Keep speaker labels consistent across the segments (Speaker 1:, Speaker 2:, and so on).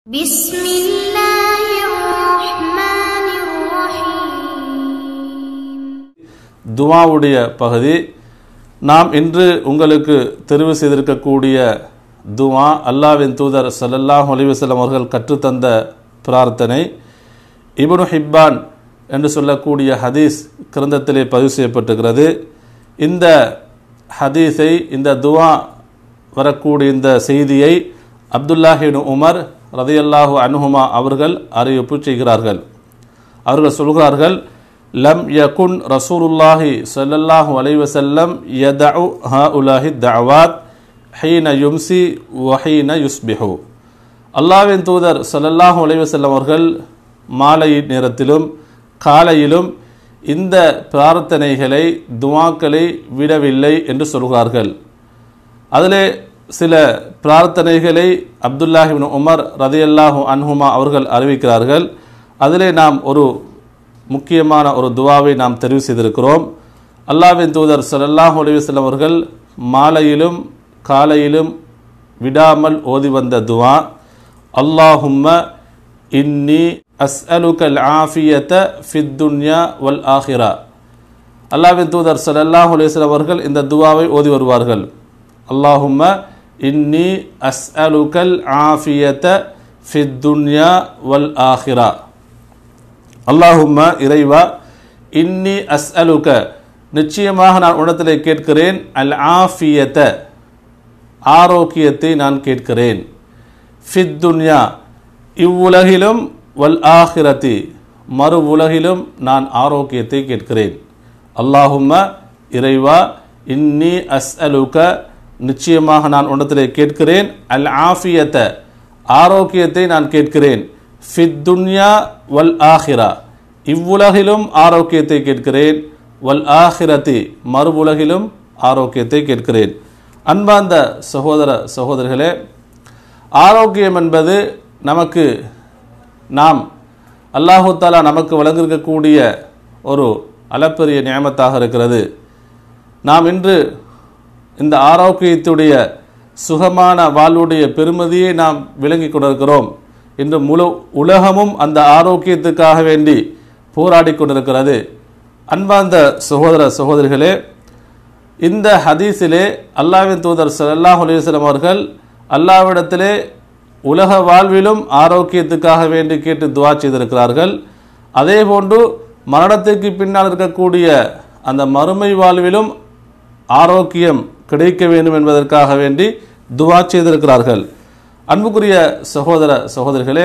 Speaker 1: بسم الله الرحمن الرحيم
Speaker 2: துவாவுடைய பகுதி நாம் இன்று உங்களுக்கு தெரிவு செய்திருக்கக்கூடிய துவா அல்லாவின் தூதர் ஸல்லல்லாஹு அலைஹி வஸல்லம் அவர்கள் கற்றுத்தந்த பிரார்த்தனை இப்னு ஹிப்பான் என்று சொல்லக்கூடிய ஹதீஸ் கிரந்தத்திலே பதிவு செய்யப்பட்டிருக்கிறது இந்த ஹதீஸை இந்த துவா வரக்கூடிய இந்த செய்தியை அப்துல்லாஹின் உமர் ரதியல்லாஹு அனுஹுமா அவர்கள் அறிவிப்பு செய்கிறார்கள் அவர்கள் சொல்கிறார்கள் லம் யகுன் ரசூலுல்லாஹி ஸல்லல்லாஹு அலைஹி வஸல்லம் யதஉ ஹாஉலாஹி தஅவாத் ஹீன யும்சி வஹீன யுஸ்பிஹு அல்லாஹ்வின் தூதர் ஸல்லல்லாஹு அலைஹி வஸல்லம் அவர்கள் மாலை நேரத்திலும் காலையிலும் இந்த பிரார்த்தனைகளை துவாக்களை விடவில்லை என்று சொல்கிறார்கள் அதிலே சில பிரார்த்தனைகளை அப்துல்லாஹிபின் உமர் ரதியல்லாஹு அன்ஹுமா அவர்கள் அறிவிக்கிறார்கள் அதிலே நாம் ஒரு முக்கியமான ஒரு துவாவை நாம் தெரிவு செய்திருக்கிறோம் அல்லாஹ்வின் தூதர் ஸல்லல்லாஹு அலைஹி வஸல்லம் அவர்கள் மாலையிலும் காலையிலும் விடாமல் ஓதி வந்த துவா அல்லாஹும்ம இன்னி அஸ்அலுகல் ஆஃபியத ஃபித் துன்யா வல் ஆஹிரா அல்லாஹ்வின் தூதர் ஸல்லல்லாஹு அலைஹி வஸல்லம் அவர்கள் இந்த துவாவை ஓதி வருவார்கள் அல்லாஹும்ம இன்னி அஸ்அலுகல் ஆஃபியத ஃபித் துன்யா வல் ஆஹிரா அல்லாஹும்ம இறைவா இன்னி அஸ்அலுக நிச்சயமாக நான் உடத்திலே கேட்கிறேன் அல் ஆஃபியத ஆரோக்கியத்தை நான் கேட்கிறேன் ஃபித் துன்யா இவ்வுலகிலும் வல் ஆஹிரத்தி மறு உலகிலும் நான் ஆரோக்கியத்தை கேட்கிறேன் அல்லாஹும்ம இறைவா இன்னி அஸ்அலுக நிச்சயமாக நான் உன்னத்திலே கேட்கிறேன் அல் ஆஃபியத்த ஆரோக்கியத்தை நான் கேட்கிறேன் ஃபித் துன்யா வல் ஆஹிரா இவ்வுலகிலும் ஆரோக்கியத்தை கேட்கிறேன் வல் ஆஹிரத்தி மறு உலகிலும் ஆரோக்கியத்தை கேட்கிறேன் அன்பார்ந்த சகோதர சகோதரிகளே ஆரோக்கியம் என்பது நமக்கு நாம் அல்லாஹு தாலா நமக்கு வழங்கியிருக்கக்கூடிய ஒரு அளப்பெரிய நியமத்தாக இருக்கிறது நாம் இன்று இந்த ஆரோக்கியத்துடைய சுகமான வாழ்வுடைய பெருமதியை நாம் விளங்கி கொண்டிருக்கிறோம் இன்று முழு உலகமும் அந்த ஆரோக்கியத்துக்காக வேண்டி போராடி கொண்டிருக்கிறது அன்பார்ந்த சகோதர சகோதரிகளே இந்த ஹதீஸிலே அல்லாவின் தூதர் ஸல்லல்லாஹு அலைஹி வஸல்லம் அவர்கள் அல்லாவிடத்திலே உலக வாழ்விலும் ஆரோக்கியத்துக்காக வேண்டி கேட்டு துவா செய்திருக்கிறார்கள் அதே போன்று மரணத்திற்கு பின்னால் இருக்கக்கூடிய அந்த மறுமை வாழ்விலும் ஆரோக்கியம் கிடைக்க வேண்டும் என்பதற்காக வேண்டி துவா செய்திருக்கிறார்கள் அன்புக்குரிய சகோதர சகோதரிகளே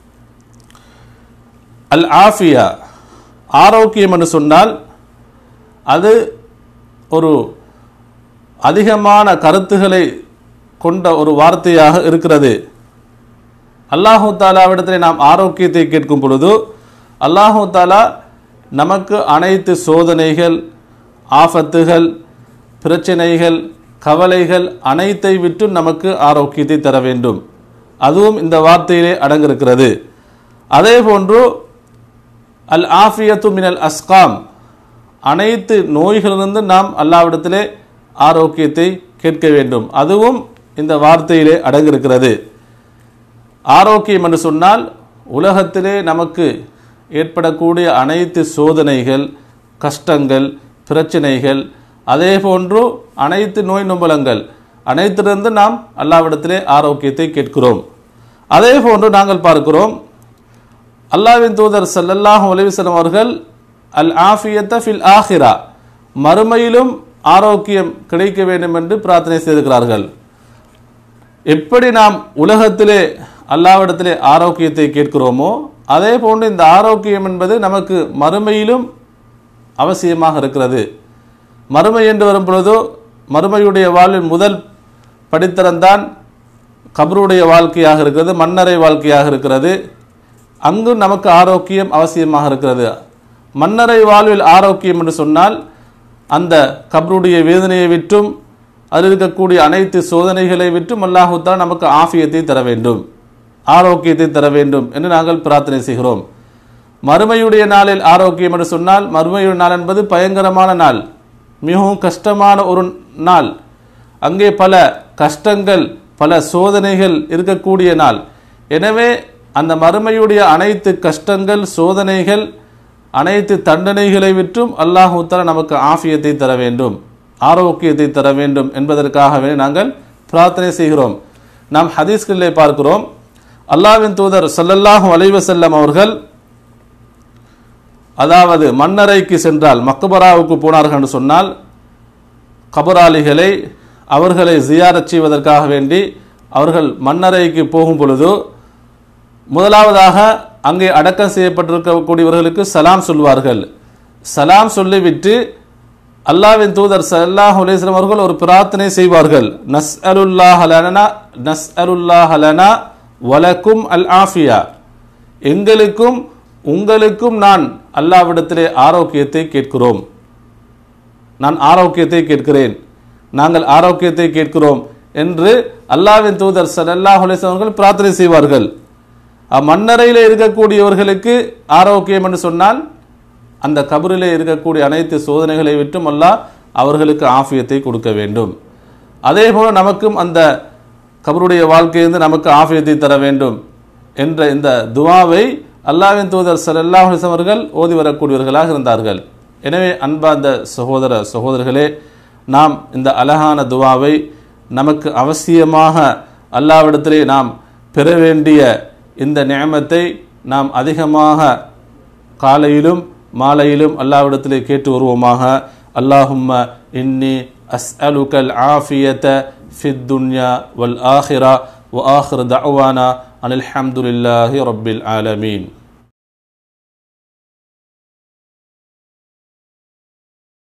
Speaker 2: அல் ஆஃபியா ஆரோக்கியம் என்று சொன்னால் அது ஒரு அதிகமான கருத்துக்களை கொண்ட ஒரு வார்த்தையாக இருக்கிறது அல்லாஹூ தாலாவிடத்தில் நாம் ஆரோக்கியத்தை கேட்கும் பொழுது அல்லாஹூ தாலா நமக்கு அனைத்து சோதனைகள் ஆபத்துகள் பிரச்சனைகள் கவலைகள் அனைத்தை விட்டு நமக்கு ஆரோக்கியத்தை தர வேண்டும் அதுவும் இந்த வார்த்தையிலே அடங்கிருக்கிறது அதே போன்று அல் ஆஃபியத்து மினல் அஸ்காம் அனைத்து நோய்களிலிருந்து நாம் அல்லாவிடத்திலே ஆரோக்கியத்தை கேட்க வேண்டும் அதுவும் இந்த வார்த்தையிலே அடங்கிருக்கிறது ஆரோக்கியம் என்று சொன்னால் உலகத்திலே நமக்கு ஏற்படக்கூடிய அனைத்து சோதனைகள் கஷ்டங்கள் பிரச்சனைகள் அதே போன்று அனைத்து நோய் நொம்பலங்கள் அனைத்திலிருந்து நாம் அல்லாவிடத்திலே ஆரோக்கியத்தை கேட்கிறோம் அதே போன்று நாங்கள் பார்க்கிறோம் அல்லாவின் தூதர் சல்லல்லாஹு அலைவசலம் அவர்கள் அல் ஆஃபியத்த ஃபில் ஆஹிரா மறுமையிலும் ஆரோக்கியம் கிடைக்க வேண்டும் என்று பிரார்த்தனை செய்திருக்கிறார்கள் எப்படி நாம் உலகத்திலே அல்லாவிடத்திலே ஆரோக்கியத்தை கேட்கிறோமோ அதே போன்று இந்த ஆரோக்கியம் என்பது நமக்கு மறுமையிலும் அவசியமாக இருக்கிறது மறுமை என்று வரும் பொழுதோ மறுமையுடைய வாழ்வின் முதல் படித்தரம்தான் கபருடைய வாழ்க்கையாக இருக்கிறது மன்னரை வாழ்க்கையாக இருக்கிறது அங்கு நமக்கு ஆரோக்கியம் அவசியமாக இருக்கிறது மன்னரை வாழ்வில் ஆரோக்கியம் என்று சொன்னால் அந்த கபருடைய வேதனையை விட்டும் அதில் இருக்கக்கூடிய அனைத்து சோதனைகளை விட்டும் அல்லாஹுத்தான் நமக்கு ஆஃபியத்தை தர வேண்டும் ஆரோக்கியத்தை தர வேண்டும் என்று நாங்கள் பிரார்த்தனை செய்கிறோம் மறுமையுடைய நாளில் ஆரோக்கியம் என்று சொன்னால் மறுமையுடைய நாள் என்பது பயங்கரமான நாள் மிகவும் கஷ்டமான ஒரு நாள் அங்கே பல கஷ்டங்கள் பல சோதனைகள் இருக்கக்கூடிய நாள் எனவே அந்த மறுமையுடைய அனைத்து கஷ்டங்கள் சோதனைகள் அனைத்து தண்டனைகளை விற்றும் அல்லாஹு தஆலா நமக்கு ஆஃபியத்தை தர வேண்டும் ஆரோக்கியத்தை தர வேண்டும் என்பதற்காகவே நாங்கள் பிரார்த்தனை செய்கிறோம் நாம் ஹதீஸ்களிலே பார்க்கிறோம் அல்லாஹ்வின் தூதர் ஸல்லல்லாஹு அலைஹி வஸல்லம் அவர்கள் அதாவது மன்னரைக்கு சென்றால் மக்பராவுக்கு போனார்கள் என்று சொன்னால் கபராளிகளை அவர்களை ஜியாரத் செய்வதற்காக வேண்டி அவர்கள் மன்னரைக்கு போகும் பொழுது முதலாவதாக அங்கே அடக்கம் செய்யப்பட்டிருக்கக்கூடியவர்களுக்கு சலாம் சொல்வார்கள் சலாம் சொல்லிவிட்டு அல்லாஹ்வின் தூதர் ஸல்லல்லாஹு அலைஹி வஸல்லம் அவர்கள் ஒரு பிரார்த்தனை செய்வார்கள் நஸ் அலுல்லாஹ் லனா நஸ் அலுல்லாஹ் லனா வலக்கும் அல் ஆஃபியா எங்களுக்கும் உங்களுக்கும் நான் அல்லாவிடத்திலே ஆரோக்கியத்தை கேட்கிறோம் நான் ஆரோக்கியத்தை கேட்கிறேன் நாங்கள் ஆரோக்கியத்தை கேட்கிறோம் என்று அல்லாஹ்வின் தூதர் ஸல்லல்லாஹு அலைஹி வஸல்லம் அவர்கள் பிரார்த்தனை செய்வார்கள் மன்னரையில் இருக்கக்கூடியவர்களுக்கு ஆரோக்கியம் என்று சொன்னால் அந்த கபரிலே இருக்கக்கூடிய அனைத்து சோதனைகளை விட்டும் அல்லாஹ் அவர்களுக்கு ஆஃபியத்தை கொடுக்க வேண்டும் அதே போல நமக்கும் அந்த கபருடைய வாழ்க்கையிலிருந்து நமக்கு ஆஃபியத்தை தர வேண்டும் என்ற இந்த துவாவை அல்லாஹ்வின் தூதர் ஸல்லல்லாஹு அலைஹி வஸல்லம் அவர்கள் ஓதி வரக்கூடியவர்களாக இருந்தார்கள் எனவே அன்பார்ந்த சகோதர சகோதரர்களே நாம் இந்த அழகான துவாவை நமக்கு அவசியமாக அல்லாவிடத்திலே நாம் பெற வேண்டிய இந்த நியமத்தை நாம் அதிகமாக காலையிலும் மாலையிலும் அல்லாவிடத்திலே கேட்டு வருவோமாக அல்லாஹும்ம இன்னி அஸ்அலுக்கல் ஆஃபியத ஃபித் துன்யா வல் ஆஹிரா வ ஆஹிர தஅவானா அனில் ஹம்துலில்லாஹி ரப்பில் ஆலமீன்